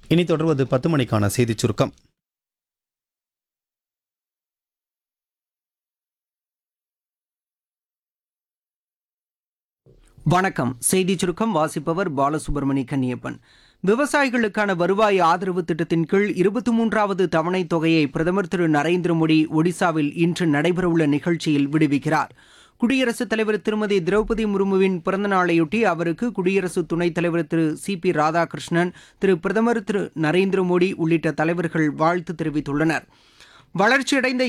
இனி தொடர்வது பத்து மணிக்கான செய்திச் சுருக்கம் வணக்கம் செய்தி சுருக்கம் வாசிப்பவர் பாலசுப்ரமணி கன்னியப்பன் விவசாயிகளுக்கான வருவாய் ஆதரவு திட்டத்தின் கீழ் இருபத்தி மூன்றாவது தவணைத் தொகையை பிரதமர் திரு நரேந்திர மோடி ஒடிசாவில் இன்று நடைபெறவுள்ள நிகழ்ச்சியில் விடுவிக்கிறார் குடியரசுத் தலைவர் திருமதி திரௌபதி முர்முவின் பிறந்த நாளையொட்டி அவருக்கு குடியரசு துணைத் தலைவர் திரு சி பி ராதாகிருஷ்ணன் திரு பிரதமர் திரு நரேந்திர மோடி உள்ளிட்ட தலைவர்கள் வாழ்த்து தெரிவித்துள்ளனர் வளர்ச்சியடைந்த